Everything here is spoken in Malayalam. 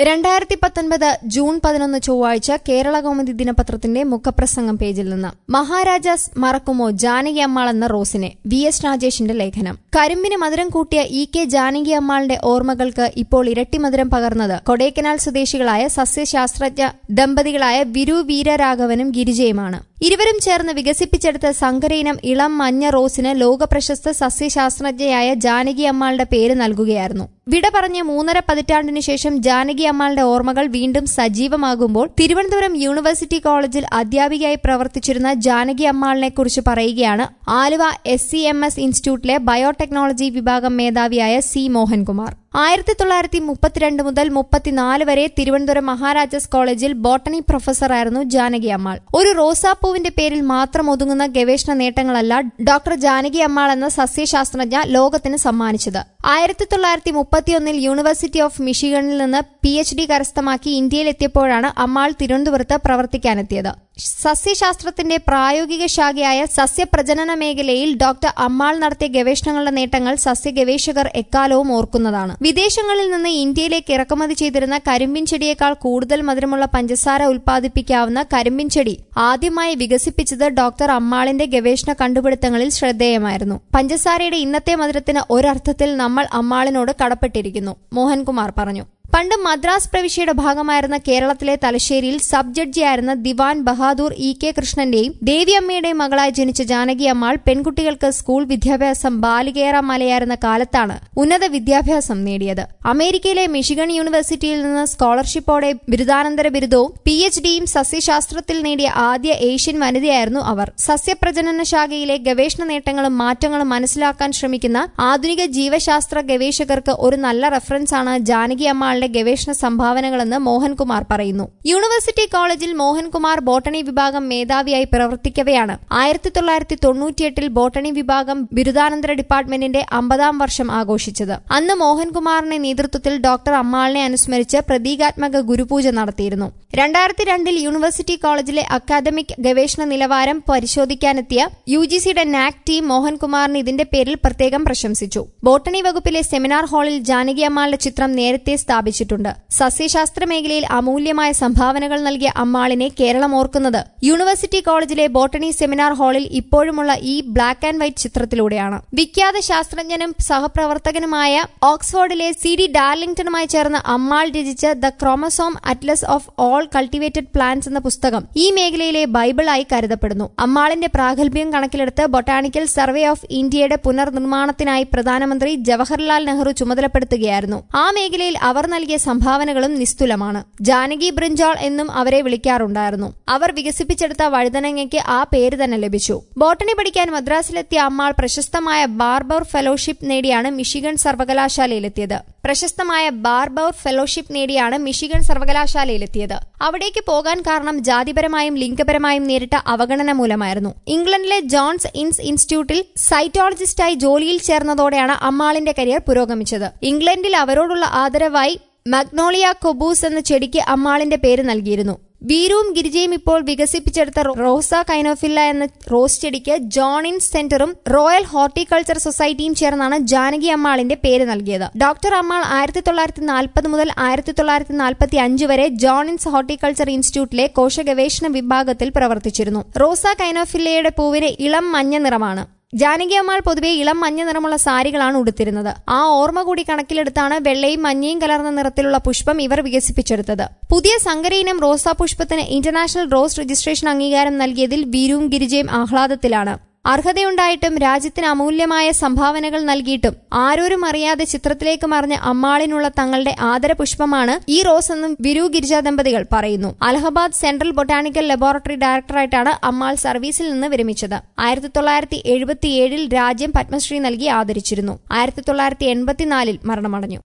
രണ്ടായിരത്തി പത്തൊൻപത് ജൂൺ പതിനൊന്ന് ചൊവ്വാഴ്ച കേരള കൗമുദി ദിനപത്രത്തിന്റെ മുഖപ്രസംഗം പേജിൽ നിന്ന് മഹാരാജാസ് മറക്കുമോ ജാനകി അമ്മാൾ എന്ന റോസിനെ വി എസ് രാജേഷിന്റെ ലേഖനം കരിമ്പിന് മധുരം കൂട്ടിയ ഇ കെ ജാനകി അമ്മാളിന്റെ ഓർമ്മകൾക്ക് ഇപ്പോൾ ഇരട്ടി മധുരം പകർന്നത് കൊടൈക്കനാൽ സ്വദേശികളായ സസ്യശാസ്ത്രജ്ഞ ദമ്പതികളായ വിരു വീരരാഘവനും ഗിരിജയുമാണ് ഇരുവരും ചേർന്ന് വികസിപ്പിച്ചെടുത്ത സങ്കരയിനം ഇളം മഞ്ഞ റോസിന് ലോകപ്രശസ്ത സസ്യശാസ്ത്രജ്ഞയായ ജാനകി അമ്മാളുടെ പേര് നൽകുകയായിരുന്നു വിട പറഞ്ഞ് മൂന്നര പതിറ്റാണ്ടിനു ശേഷം ജാനകി അമ്മാളുടെ ഓർമ്മകൾ വീണ്ടും സജീവമാകുമ്പോൾ തിരുവനന്തപുരം യൂണിവേഴ്സിറ്റി കോളേജിൽ അധ്യാപികയായി പ്രവർത്തിച്ചിരുന്ന ജാനകി അമ്മാളിനെ കുറിച്ച് പറയുകയാണ് Aluva S C M S ഇൻസ്റ്റിറ്റ്യൂട്ടിലെ ബയോടെക്നോളജി വിഭാഗം മേധാവിയായ സി മോഹൻകുമാർ ആയിരത്തി തൊള്ളായിരത്തി മുപ്പത്തിരണ്ട് മുതൽ മുപ്പത്തിനാല് വരെ തിരുവനന്തപുരം മഹാരാജാസ് കോളേജിൽ ബോട്ടണി പ്രൊഫസറായിരുന്നു ജാനകി അമ്മാൾ ഒരു റോസാപ്പൂവിന്റെ പേരിൽ മാത്രം ഒതുങ്ങുന്ന ഗവേഷണ നേട്ടങ്ങളല്ല ഡോക്ടർ ജാനകി അമ്മാൾ എന്ന സസ്യശാസ്ത്രജ്ഞ ലോകത്തിന് സമ്മാനിച്ചത് ആയിരത്തി തൊള്ളായിരത്തി മുപ്പത്തിയൊന്നിൽ യൂണിവേഴ്സിറ്റി ഓഫ് മിഷിഗണിൽ നിന്ന് പി എച്ച് ഡി കരസ്ഥമാക്കി ഇന്ത്യയിലെത്തിയപ്പോഴാണ് അമ്മാൾ തിരുവനന്തപുരത്ത് പ്രവർത്തിക്കാനെത്തിയത് സസ്യശാസ്ത്രത്തിന്റെ പ്രായോഗിക ശാഖയായ സസ്യപ്രജനന മേഖലയിൽ ഡോക്ടർ അമ്മാൾ നടത്തിയ ഗവേഷണങ്ങളുടെ നേട്ടങ്ങൾ സസ്യഗവേഷകർ എക്കാലവും ഓർക്കുന്നതാണ് വിദേശങ്ങളിൽ നിന്ന് ഇന്ത്യയിലേക്ക് ഇറക്കുമതി ചെയ്തിരുന്ന കരിമ്പിൻ ചെടിയേക്കാൾ കൂടുതൽ മധുരമുള്ള പഞ്ചസാര ഉൽപ്പാദിപ്പിക്കാവുന്ന കരിമ്പിൻ ചെടി ആദ്യമായി വികസിപ്പിച്ചത് ഡോക്ടർ അമ്മാളിന്റെ ഗവേഷണ കണ്ടുപിടുത്തങ്ങളിൽ ശ്രദ്ധേയമായിരുന്നു പഞ്ചസാരയുടെ ഇന്നത്തെ മധുരത്തിന് ഒരർത്ഥത്തിൽ നമ്മൾ അമ്മാളിനോട് കടപ്പെട്ടിരിക്കുന്നു മോഹൻകുമാർ പറഞ്ഞു പണ്ട് മദ്രാസ് പ്രവിശ്യയുടെ ഭാഗമായിരുന്ന കേരളത്തിലെ തലശ്ശേരിയിൽ സബ് ജഡ്ജിയായിരുന്ന ദിവാൻ ബഹാദൂർ ഇ കെ കൃഷ്ണന്റെയും ദേവിയമ്മയുടെയും മകളായി ജനിച്ച ജാനകി അമ്മാൾ പെൺകുട്ടികൾക്ക് സ്കൂൾ വിദ്യാഭ്യാസം ബാലികേറ മലയായിരുന്ന കാലത്താണ് ഉന്നത വിദ്യാഭ്യാസം നേടിയത് അമേരിക്കയിലെ മിഷിഗൺ യൂണിവേഴ്സിറ്റിയിൽ നിന്ന് സ്കോളർഷിപ്പോടെ ബിരുദാനന്തര ബിരുദവും പി എച്ച് ഡിയും സസ്യശാസ്ത്രത്തിൽ നേടിയ ആദ്യ ഏഷ്യൻ വനിതയായിരുന്നു അവർ സസ്യപ്രജനന ശാഖയിലെ ഗവേഷണ നേട്ടങ്ങളും മാറ്റങ്ങളും മനസ്സിലാക്കാൻ ശ്രമിക്കുന്ന ആധുനിക ജീവശാസ്ത്ര ഗവേഷകർക്ക് ഒരു നല്ല റെഫറൻസാണ് ജാനകി അമ്മാൾ ഒരാളുടെ ഗവേഷണ സംഭാവനകളെന്ന് മോഹൻകുമാർ പറയുന്നു യൂണിവേഴ്സിറ്റി കോളേജിൽ മോഹൻകുമാർ ബോട്ടണി വിഭാഗം മേധാവിയായി പ്രവർത്തിക്കവെയാണ് ആയിരത്തി തൊള്ളായിരത്തി തൊണ്ണൂറ്റിയെട്ടിൽ ബോട്ടണി വിഭാഗം ബിരുദാനന്തര ഡിപ്പാർട്ട്മെന്റിന്റെ അമ്പതാം വർഷം ആഘോഷിച്ചത് അന്ന് മോഹൻകുമാറിന്റെ നേതൃത്വത്തിൽ ഡോക്ടർ അമ്മാളിനെ അനുസ്മരിച്ച് പ്രതീകാത്മക ഗുരുപൂജ നടത്തിയിരുന്നു രണ്ടായിരത്തി രണ്ടിൽ യൂണിവേഴ്സിറ്റി കോളേജിലെ അക്കാദമിക് ഗവേഷണ നിലവാരം പരിശോധിക്കാനെത്തിയ യു ജി സിയുടെ നാക് ടീം മോഹൻകുമാറിന് ഇതിന്റെ പേരിൽ പ്രത്യേകം പ്രശംസിച്ചു ബോട്ടണി വകുപ്പിലെ സെമിനാർ ഹാളിൽ ജാനകി അമ്മാളുടെ ചിത്രം നേരത്തെ സ്ഥാപിച്ചു സ്ഥാപിച്ചിട്ടുണ്ട് സസ്യശാസ്ത്ര മേഖലയിൽ അമൂല്യമായ സംഭാവനകൾ നൽകിയ അമ്മാളിനെ കേരളം ഓർക്കുന്നത് യൂണിവേഴ്സിറ്റി കോളേജിലെ ബോട്ടണി സെമിനാർ ഹാളിൽ ഇപ്പോഴുമുള്ള ഈ ബ്ലാക്ക് ആൻഡ് വൈറ്റ് ചിത്രത്തിലൂടെയാണ് വിഖ്യാത ശാസ്ത്രജ്ഞനും സഹപ്രവർത്തകനുമായ ഓക്സ്ഫോർഡിലെ സി ഡി ഡാർലിംഗ്ടണുമായി ചേർന്ന് അമ്മാൾ രചിച്ച the chromosome atlas of all cultivated plants എന്ന പുസ്തകം ഈ മേഖലയിലെ ബൈബിളായി കരുതപ്പെടുന്നു അമ്മാളിന്റെ പ്രാഗൽഭ്യം കണക്കിലെടുത്ത് ബൊട്ടാണിക്കൽ സർവേ ഓഫ് ഇന്ത്യയുടെ പുനർനിർമ്മാണത്തിനായി പ്രധാനമന്ത്രി ജവഹർലാൽ നെഹ്റു ചുമതലപ്പെടുത്തുകയായിരുന്നു ആ മേഖലയിൽ അവർ നൽകിയ സംഭാവനകളും നിസ്തുലമാണ് ജാനകി ബ്രിഞ്ചോൾ എന്നും അവരെ വിളിക്കാറുണ്ടായിരുന്നു അവർ വികസിപ്പിച്ചെടുത്ത വഴുതനങ്ങയ്ക്ക് ആ പേര് തന്നെ ലഭിച്ചു ബോട്ടണി പഠിക്കാൻ മദ്രാസിലെത്തിയ അമ്മാൾ പ്രശസ്തമായ ബാർബർ ഫെലോഷിപ്പ് നേടിയാണ് മിഷിഗൺ സർവകലാശാലയിലെത്തിയത് പ്രശസ്തമായ ബാർബൌർ ഫെലോഷിപ്പ് നേടിയാണ് മിഷിഗൺ സർവകലാശാലയിലെത്തിയത് അവിടേക്ക് പോകാൻ കാരണം ജാതിപരമായും ലിംഗപരമായും നേരിട്ട അവഗണന മൂലമായിരുന്നു ഇംഗ്ലണ്ടിലെ ജോൺസ് ഇൻസ് ഇൻസ്റ്റിറ്റ്യൂട്ടിൽ സൈറ്റോളജിസ്റ്റായി ജോലിയിൽ ചേർന്നതോടെയാണ് അമ്മാളിന്റെ കരിയർ പുരോഗമിച്ചത് ഇംഗ്ലണ്ടിൽ അവരോടുള്ള ആദരവായി മഗ്നോളിയ കൊബൂസ് എന്ന ചെടിക്ക് അമ്മാളിന്റെ പേര് നൽകിയിരുന്നു വീരുവും ഗിരിജയും ഇപ്പോൾ വികസിപ്പിച്ചെടുത്ത റോസ കൈനോഫില്ല എന്ന റോസ് ചെടിക്ക് ജോണിൻ സെന്ററും റോയൽ ഹോർട്ടിക്കൾച്ചർ സൊസൈറ്റിയും ചേർന്നാണ് ജാനകി അമ്മാളിന്റെ പേര് നൽകിയത് ഡോക്ടർ അമ്മാൾ ആയിരത്തി തൊള്ളായിരത്തി നാൽപ്പത് മുതൽ ആയിരത്തി തൊള്ളായിരത്തി നാൽപ്പത്തി അഞ്ച് വരെ ജോണിൻസ് ഹോർട്ടിക്കൾച്ചർ ഇൻസ്റ്റിറ്റ്യൂട്ടിലെ കോശഗവേഷണ വിഭാഗത്തിൽ പ്രവർത്തിച്ചിരുന്നു റോസ കൈനോഫില്ലയുടെ പൂവിന് ഇളം മഞ്ഞ നിറമാണ് ജാനകി അമ്മാൾ പൊതുവെ ഇളം മഞ്ഞ നിറമുള്ള സാരികളാണ് ഉടുത്തിരുന്നത് ആ ഓർമ്മ കൂടി കണക്കിലെടുത്താണ് വെള്ളയും മഞ്ഞയും കലർന്ന നിറത്തിലുള്ള പുഷ്പം ഇവർ വികസിപ്പിച്ചെടുത്തത് പുതിയ സങ്കരയിനം റോസാ പുഷ്പത്തിന് ഇന്റർനാഷണൽ റോസ് രജിസ്ട്രേഷൻ അംഗീകാരം നൽകിയതിൽ വീരുവും ഗിരിജയും ആഹ്ലാദത്തിലാണ് അർഹതയുണ്ടായിട്ടും രാജ്യത്തിന് അമൂല്യമായ സംഭാവനകൾ നൽകിയിട്ടും ആരോരും അറിയാതെ ചിത്രത്തിലേക്ക് മറിഞ്ഞ അമ്മാളിനുള്ള തങ്ങളുടെ ആദരപുഷ്പമാണ് ഈ റോസ് എന്നും വിരു ഗിരിജ ദമ്പതികൾ പറയുന്നു അലഹബാദ് സെൻട്രൽ ബൊട്ടാണിക്കൽ ലബോറട്ടറി ഡയറക്ടറായിട്ടാണ് അമ്മാൾ സർവീസിൽ നിന്ന് വിരമിച്ചത് ആയിരത്തി തൊള്ളായിരത്തി എഴുപത്തിയേഴിൽ രാജ്യം പത്മശ്രീ നൽകി ആദരിച്ചിരുന്നു ആയിരത്തി തൊള്ളായിരത്തി എൺപത്തിനാലിൽ മരണമടഞ്ഞു